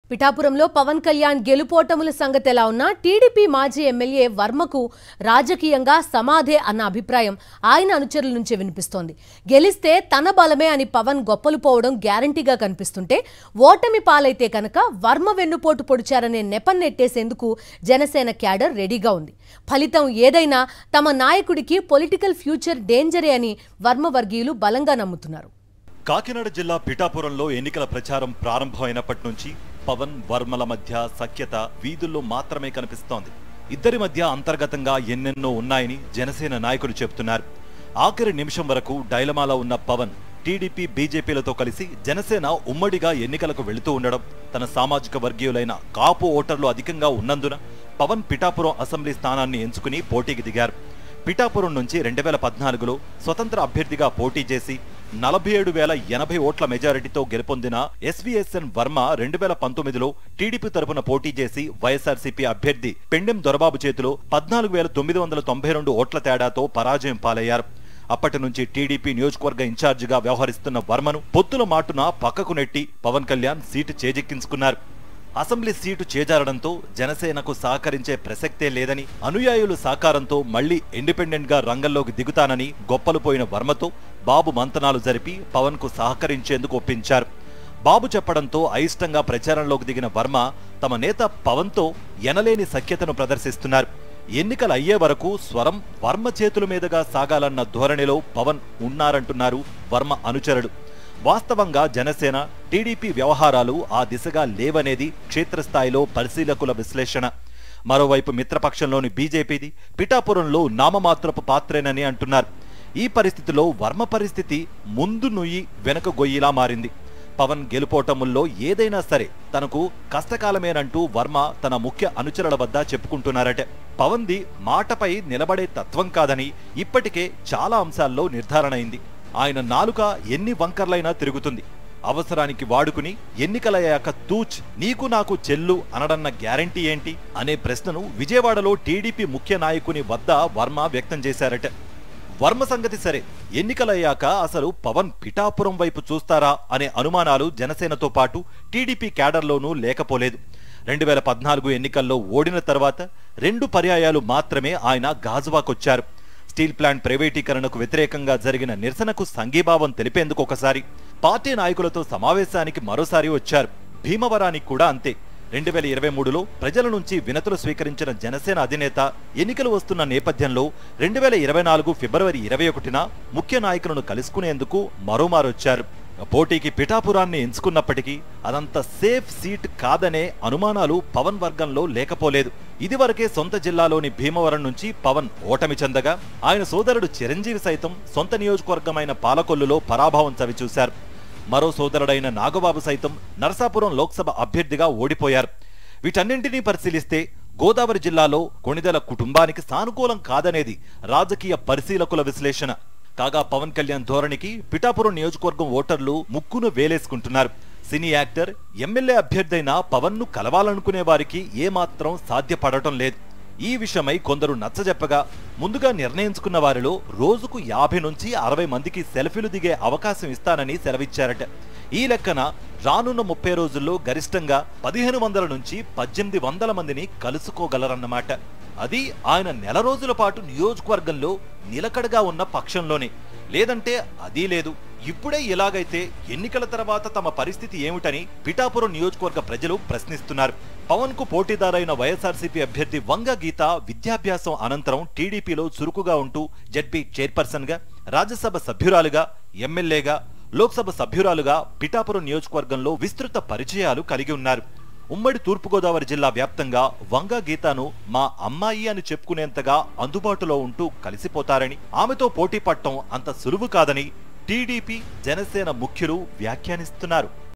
పిఠాపురంలో పవన్ కళ్యాణ్ గెలుపోటముల సంగతి ఎలా ఉన్నా టీడీపీ మాజీ ఎమ్మెల్యే వర్మకు రాజకీయంగా సమాధే అన్న అభిప్రాయం ఆయన అనుచరుల నుంచే వినిపిస్తోంది గెలిస్తే తన బలమే అని పవన్ గొప్పలు పోవడం గ్యారంటీగా కనిపిస్తుంటే ఓటమి పాలైతే కనుక వర్మ వెన్నుపోటు పొడిచారనే నెపం నెట్టేసేందుకు జనసేన క్యాడర్ రెడీగా ఉంది ఫలితం ఏదైనా తమ నాయకుడికి పొలిటికల్ ఫ్యూచర్ డేంజరే అని వర్మ వర్గీయులు బలంగా నమ్ముతున్నారు కాకినాడ జిల్లా పిఠాపురంలో ఎన్నికల ప్రచారం ప్రారంభమైనప్పటి నుంచి పవన్ వర్మల మధ్య సఖ్యత వీధుల్లో మాత్రమే కనిపిస్తోంది ఇద్దరి మధ్య అంతర్గతంగా ఎన్నెన్నో ఉన్నాయని జనసేన నాయకులు చెబుతున్నారు ఆఖరి నిమిషం వరకు డైలమాలో ఉన్న పవన్ టీడీపీ బీజేపీలతో కలిసి జనసేన ఉమ్మడిగా ఎన్నికలకు వెళుతూ ఉండడం తన సామాజిక వర్గీయులైన కాపు ఓటర్లు అధికంగా ఉన్నందున పవన్ పిఠాపురం అసెంబ్లీ స్థానాన్ని ఎంచుకుని పోటీకి దిగారు పిఠాపురం నుంచి రెండు వేల పద్నాలుగులో స్వతంత్ర అభ్యర్థిగా పోటీ చేసి నలభై ఏడు వేల ఎనభై ఓట్ల మెజారిటీతో గెలుపొందిన ఎస్వీఎస్ఎన్ వర్మ రెండు వేల పంతొమ్మిదిలో టీడీపీ తరపున పోటీ చేసి వైఎస్ఆర్సీపీ అభ్యర్థి పెండెం దొరబాబు చేతిలో పద్నాలుగు వేల తొమ్మిది వందల తొంభై రెండు ఓట్ల తేడాతో పరాజయం పాలయ్యారు అప్పటి నుంచి టీడీపీ నియోజకవర్గ ఇన్ఛార్జిగా వ్యవహరిస్తున్న వర్మను పొత్తుల మాటున పక్కకు నెట్టి పవన్ కళ్యాణ్ సీటు చేజెక్కించుకున్నారు అసెంబ్లీ సీటు చేజారడంతో జనసేనకు సహకరించే ప్రసక్తే లేదని అనుయాయులు సహకారంతో మళ్లీ ఇండిపెండెంట్ గా రంగంలోకి దిగుతానని గొప్పలు పోయిన వర్మతో బాబు మంతనాలు జరిపి పవన్ కు సహకరించేందుకు ఒప్పించారు బాబు చెప్పడంతో అయిష్టంగా ప్రచారంలోకి దిగిన వర్మ తమ నేత పవన్తో ఎనలేని సఖ్యతను ప్రదర్శిస్తున్నారు ఎన్నికలు అయ్యే వరకు స్వరం వర్మ చేతుల మీదుగా సాగాలన్న ధోరణిలో పవన్ ఉన్నారంటున్నారు వర్మ అనుచరుడు వాస్తవంగా జనసేన టీడీపీ వ్యవహారాలు ఆ దిశగా లేవనేది క్షేత్రస్థాయిలో పరిశీలకుల విశ్లేషణ మరోవైపు మిత్రపక్షంలోని బీజేపీది పిఠాపురంలో నామమాత్రపు పాత్రేనని అంటున్నారు ఈ పరిస్థితిలో వర్మ పరిస్థితి ముందు నుయ్యి వెనక గొయ్యిలా మారింది పవన్ గెలుపోటముల్లో ఏదైనా సరే తనకు కష్టకాలమేనంటూ వర్మ తన ముఖ్య అనుచరుల వద్ద చెప్పుకుంటున్నారట పవన్ది మాటపై నిలబడే తత్వం కాదని ఇప్పటికే చాలా అంశాల్లో నిర్ధారణ అయింది ఆయన నాలుక ఎన్ని వంకర్లైనా తిరుగుతుంది అవసరానికి వాడుకుని ఎన్నికలయ్యాక తూచ్ నీకు నాకు చెల్లు అనడన్న గ్యారంటీ ఏంటి అనే ప్రశ్నను విజయవాడలో టీడీపీ ముఖ్య నాయకుని వద్ద వర్మ వ్యక్తం చేశారట వర్మ సంగతి సరే ఎన్నికలయ్యాక అసలు పవన్ పిఠాపురం వైపు చూస్తారా అనే అనుమానాలు జనసేనతో పాటు టీడీపీ క్యాడర్లోనూ లేకపోలేదు రెండు వేల పద్నాలుగు ఎన్నికల్లో ఓడిన తర్వాత రెండు పర్యాయాలు మాత్రమే ఆయన గాజువాకొచ్చారు స్టీల్ ప్లాంట్ ప్రైవేటీకరణకు వ్యతిరేకంగా జరిగిన నిరసనకు సంఘీభావం తెలిపేందుకు ఒకసారి పార్టీ నాయకులతో సమావేశానికి మరోసారి వచ్చారు భీమవరానికి కూడా అంతే రెండు వేల ఇరవై మూడులో ప్రజల నుంచి వినతులు స్వీకరించిన జనసేన అధినేత ఎన్నికలు వస్తున్న నేపథ్యంలో రెండు వేల ఇరవై నాలుగు ఫిబ్రవరి ఇరవై ఒకటిన ముఖ్య నాయకులను కలుసుకునేందుకు మరోమారొచ్చారు పోటీకి పిఠాపురాన్ని ఎంచుకున్నప్పటికీ అదంత సేఫ్ సీట్ కాదనే అనుమానాలు పవన్ వర్గంలో లేకపోలేదు ఇదివరకే సొంత జిల్లాలోని భీమవరం నుంచి పవన్ ఓటమి చెందగా ఆయన సోదరుడు చిరంజీవి సైతం సొంత నియోజకవర్గమైన పాలకొల్లులో పరాభవం చవిచూశారు మరో సోదరుడైన నాగబాబు సైతం నరసాపురం లోక్సభ అభ్యర్థిగా ఓడిపోయారు వీటన్నింటినీ పరిశీలిస్తే గోదావరి జిల్లాలో కొణిదెల కుటుంబానికి సానుకూలం కాదనేది రాజకీయ పరిశీలకుల విశ్లేషణ కాగా పవన్ కళ్యాణ్ ధోరణికి పిఠాపురం నియోజకవర్గం ఓటర్లు ముక్కును వేలేసుకుంటున్నారు సినీ యాక్టర్ ఎమ్మెల్యే అభ్యర్థైన పవన్ ను కలవాలనుకునే వారికి ఏమాత్రం సాధ్యపడటం లేదు ఈ విషయమై కొందరు నచ్చజెప్పగా ముందుగా నిర్ణయించుకున్న వారిలో రోజుకు యాభై నుంచి అరవై మందికి సెల్ఫీలు దిగే అవకాశం ఇస్తానని సెలవిచ్చారట ఈ లెక్కన రానున్న ముప్పై రోజుల్లో గరిష్టంగా పదిహేను వందల నుంచి పద్దెనిమిది వందల మందిని కలుసుకోగలరన్నమాట అది ఆయన నెల రోజుల పాటు నియోజకవర్గంలో నిలకడగా ఉన్న పక్షంలోనే లేదంటే అదీ లేదు ఇప్పుడే ఇలాగైతే ఎన్నికల తర్వాత తమ పరిస్థితి ఏమిటని పిఠాపురం నియోజకవర్గ ప్రజలు ప్రశ్నిస్తున్నారు పవన్ కు పోటీదారైన వైఎస్ఆర్సీపీ అభ్యర్థి వంగ గీత విద్యాభ్యాసం అనంతరం టీడీపీలో చురుకుగా ఉంటూ జడ్పీ చైర్పర్సన్ గా రాజ్యసభ సభ్యురాలుగా ఎమ్మెల్యేగా లోక్సభ సభ్యురాలుగా పిఠాపురం నియోజకవర్గంలో విస్తృత పరిచయాలు కలిగి ఉన్నారు ఉమ్మడి తూర్పుగోదావరి జిల్లా వ్యాప్తంగా వంగ గీతాను మా అమ్మాయి అని చెప్పుకునేంతగా అందుబాటులో ఉంటూ కలిసిపోతారని ఆమెతో పోటీ పట్టడం అంత సులువు కాదని టీడీపీ జనసేన ముఖ్యులు వ్యాఖ్యానిస్తున్నారు